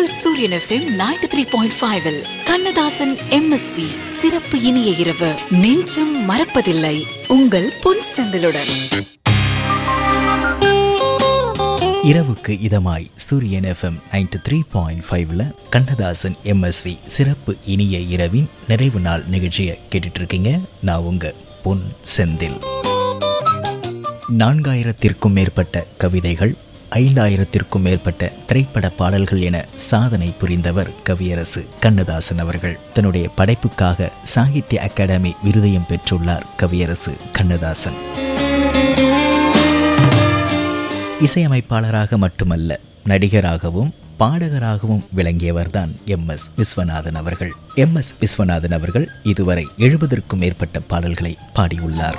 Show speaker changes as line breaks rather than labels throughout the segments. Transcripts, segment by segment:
உங்கள் சூரியன் FM ninety three point five Kannadasan MSV சிறப்பு இனிய இரவு நெஞ்சம் மறப்பதில்லை உங்கள் பொன் செந்திலுடன்
இரவுக்கு இதமாய் சூரியன் எஃப்எம் நைன்டி த்ரீ பாயிண்ட் ஃபைவ்ல கண்ணதாசன் எம்எஸ்வி சிறப்பு இனிய இரவின் நிறைவு நாள் நிகழ்ச்சியை கேட்டுட்டு இருக்கீங்க நான் உங்க பொன் செந்தில் நான்காயிரத்திற்கும் மேற்பட்ட கவிதைகள் ஐந்தாயிரத்திற்கும் மேற்பட்ட திரைப்பட பாடல்கள் என சாதனை புரிந்தவர் கவியரசு கண்ணதாசன் அவர்கள் தன்னுடைய படைப்புக்காக சாகித்ய அகாடமி விருதையும் பெற்றுள்ளார் கவியரசு கண்ணதாசன் இசையமைப்பாளராக மட்டுமல்ல நடிகராகவும் பாடகராகவும் விளங்கியவர்தான் எம் எஸ் விஸ்வநாதன் அவர்கள் எம் எஸ் விஸ்வநாதன் அவர்கள் இதுவரை எழுபதற்கும் மேற்பட்ட பாடல்களை பாடியுள்ளார்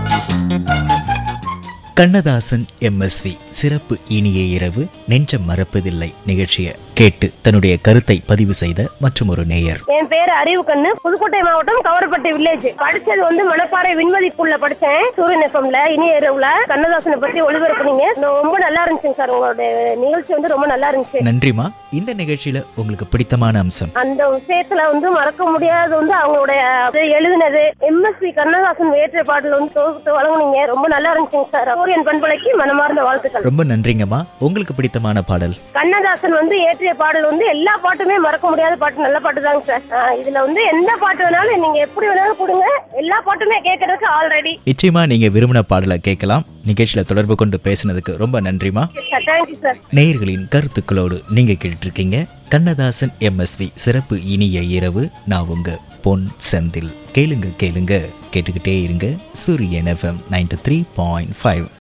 கண்ணதாசன் எம்எஸ்வி சிறப்பு இனிய இரவு நெஞ்சம் மறப்பதில்லை நிகழ்ச்சியை கேட்டு தன்னுடைய கருத்தை பதிவு செய்த மற்றும் ஒரு நேயர்
என் பேர் அறிவு கண்ணு புதுக்கோட்டை மாவட்டம் கவரப்பட்டி வில்லேஜ் படிச்சது வந்து மணப்பாறை விண்மதிப்புள்ள படிச்சேன் சூரியன் எஃப்எம்ல இனிய இரவுல கண்ணதாசனை பத்தி ஒளிபரப்புனீங்க ரொம்ப நல்லா இருந்துச்சுங்க சார் உங்களோட நிகழ்ச்சி வந்து ரொம்ப நல்லா இருந்துச்சு
நன்றிமா இந்த நிகழ்ச்சியில உங்களுக்கு பிடித்தமான அம்சம்
அந்த விஷயத்துல வந்து மறக்க முடியாத வந்து அவங்களுடைய அது எழுதினது எம்எஸ்வி கண்ணதாசன் வேற்ற பாடல் வந்து தொகுத்து வழங்குனீங்க ரொம்ப நல்லா இருந்துச்சுங்க சார் சூரியன் பண்பலைக்கு மனமார்ந்த வாழ்த்துக்கள்
ரொம்ப நன்றிங்கம்மா உங்களுக்கு பிடித்தமான பாடல்
கண்ணதாசன் வந்து ஏற்றிய பாடல் வந்து எல்லா பாட்டுமே மறக்க முடியாத பாட்டு நல்ல பாட்டு தாங்க சார் ஆ, இதுல வந்து எந்த பாட்டு வேணாலும் நீங்க எப்படி வேணாலும் கொடுங்க எல்லா பாட்டுமே கேட்கறதுக்கு ஆல்ரெடி
நிச்சயமா நீங்க விரும்பின பாடலை கேட்கலாம் நிகழ்ச்சியில தொடர்பு கொண்டு பேசினதுக்கு ரொம்ப நன்றிமா
தேங்க்யூ சார்
நேயர்களின் கருத்துக்களோடு நீங்க கேட்டுட்டு இருக்கீங்க கண்ணதாசன் எம்எஸ்வி சிறப்பு இனிய இரவு நான் உங்க பொன் செந்தில் கேளுங்க கேளுங்க கேட்டுக்கிட்டே இருங்க சூரியன் FM ninety three point five